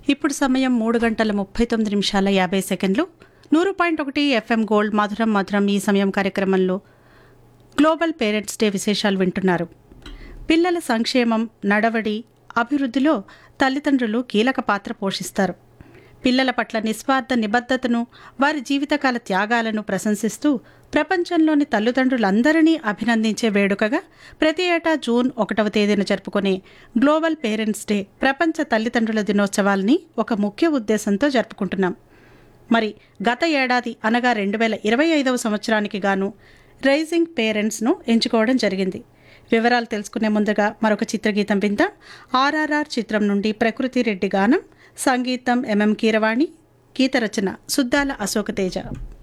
ఇప్పుడు సమయం మూడు గంటల ముప్పై తొమ్మిది నిమిషాల యాభై సెకండ్లు నూరు పాయింట్ ఒకటి ఎఫ్ఎం గోల్డ్ మధురం మధురం ఈ సమయం కార్యక్రమంలో గ్లోబల్ పేరెంట్స్ డే విశేషాలు వింటున్నారు పిల్లల సంక్షేమం నడవడి అభివృద్ధిలో తల్లిదండ్రులు కీలక పాత్ర పోషిస్తారు పిల్లల పట్ల నిస్వార్థ నిబద్ధతను వారి జీవితకాల త్యాగాలను ప్రశంసిస్తూ ప్రపంచంలోని తల్లిదండ్రులందరినీ అభినందించే వేడుకగా ప్రతి ఏటా జూన్ ఒకటవ తేదీన జరుపుకునే గ్లోబల్ పేరెంట్స్ డే ప్రపంచ తల్లిదండ్రుల దినోత్సవాల్ని ఒక ముఖ్య ఉద్దేశంతో జరుపుకుంటున్నాం మరి గత ఏడాది అనగా రెండు వేల ఇరవై ఐదవ సంవత్సరానికి గాను రైజింగ్ పేరెంట్స్ను ఎంచుకోవడం జరిగింది వివరాలు తెలుసుకునే ముందుగా మరొక చిత్రగీతం విందాం ఆర్ఆర్ఆర్ చిత్రం నుండి ప్రకృతి రెడ్డి గానం సంగీతం ఎంఎం కీరవాణి గీత రచన సుద్దాల అశోకతేజ